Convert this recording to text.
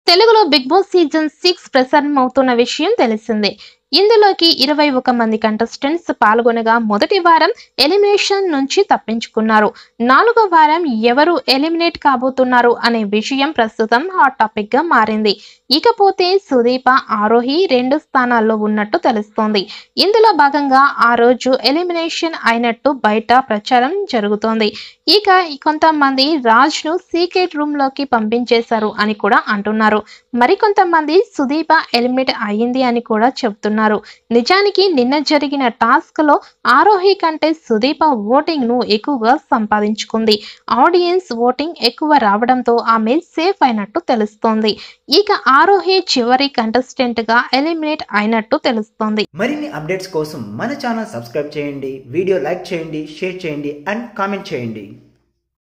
తెలుగులో big boss season six ప్రసారం అవుతున్న విషయం తెలిసిందే ఇందులోకి ఇరవై ఒక మంది కంటెస్టెంట్స్ పాల్గొనగా మొదటి వారం ఎలిమినేషన్ నుంచి తప్పించుకున్నారు నాలుగో వారం ఎవరు ఎలిమినేట్ కాబోతున్నారు అనే విషయం ప్రస్తుతం హాట్ టాపిక్ గా మారింది ఇకపోతే సుదీప ఆరోహి రెండు స్థానాల్లో ఉన్నట్టు తెలుస్తోంది ఇందులో భాగంగా ఆ రోజు ఎలిమినేషన్ అయినట్టు బయట ప్రచారం జరుగుతోంది ఇక కొంతమంది రాజ్ ను సీక్రెట్ రూమ్ లోకి పంపించేశారు అని కూడా అంటున్నారు మరికొంతమంది సుదీప ఎలిమినేట్ అయ్యింది అని కూడా చెప్తున్నారు నిజానికి నిన్న జరిగిన టాస్క్ లో ఆరోహి కంటే సుదీప ఓటింగ్ ను ఎక్కువగా సంపాదించుకుంది ఆడియన్స్ ఓటింగ్ ఎక్కువ రావడంతో ఆమె సేఫ్ అయినట్టు తెలుస్తోంది ఇక ఆరోహి చివరి కంటెస్టెంట్ గా ఎలిమినేట్ అయినట్టు తెలుస్తోంది మరిన్ని అప్డేట్స్ కోసం మన ఛానల్ సబ్స్క్రైబ్ చేయండి వీడియో లైక్ చేయండి షేర్ చేయండి అండ్ కామెంట్ చేయండి